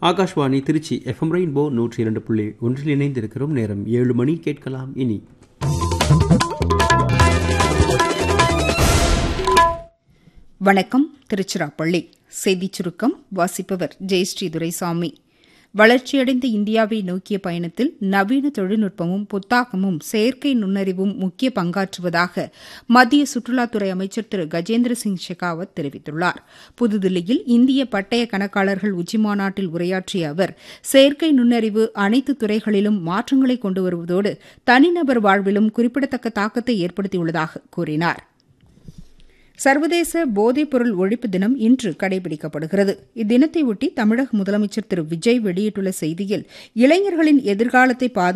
Akashvani Trichy FM rainbow நூற்றி இரண்டு புள்ளி ஒன்றில் இணைந்திருக்கிறோம் நேரம் ஏழு மணி கேட்கலாம் இனி வணக்கம் திருச்சிராப்பள்ளி செய்திச் சுருக்கம் வாசிப்பவர் ஜெயஸ்ரீ துரைசாமி வளர்ச்சியடைந்த இந்தியாவை நோக்கிய பயணத்தில் நவீன தொழில்நுட்பமும் புத்தாக்கமும் செயற்கை நுண்ணறிவும் முக்கிய பங்காற்றுவதாக மத்திய சுற்றுலாத்துறை அமைச்சர் திரு கஜேந்திர சிங் ஷெகாவத் தெரிவித்துள்ளார் புதுதில்லியில் இந்திய பட்டய கணக்காளர்கள் உச்சிமாநாட்டில் உரையாற்றிய அவர் செயற்கை நுண்ணறிவு அனைத்து துறைகளிலும் மாற்றங்களை கொண்டு வருவதோடு தனிநபர் வாழ்விலும் குறிப்பிடத்தக்க தாக்கத்தை ஏற்படுத்தியுள்ளதாக கூறினார் சர்வதேச போதைப்பொருள் ஒழிப்பு தினம் இன்று கடைபிடிக்கப்படுகிறது இத்தினத்தையொட்டி தமிழக முதலமைச்சர் திரு விஜய் வெளியிட்டுள்ள செய்தியில் இளைஞர்களின் எதிர்காலத்தை பாதுகாக்க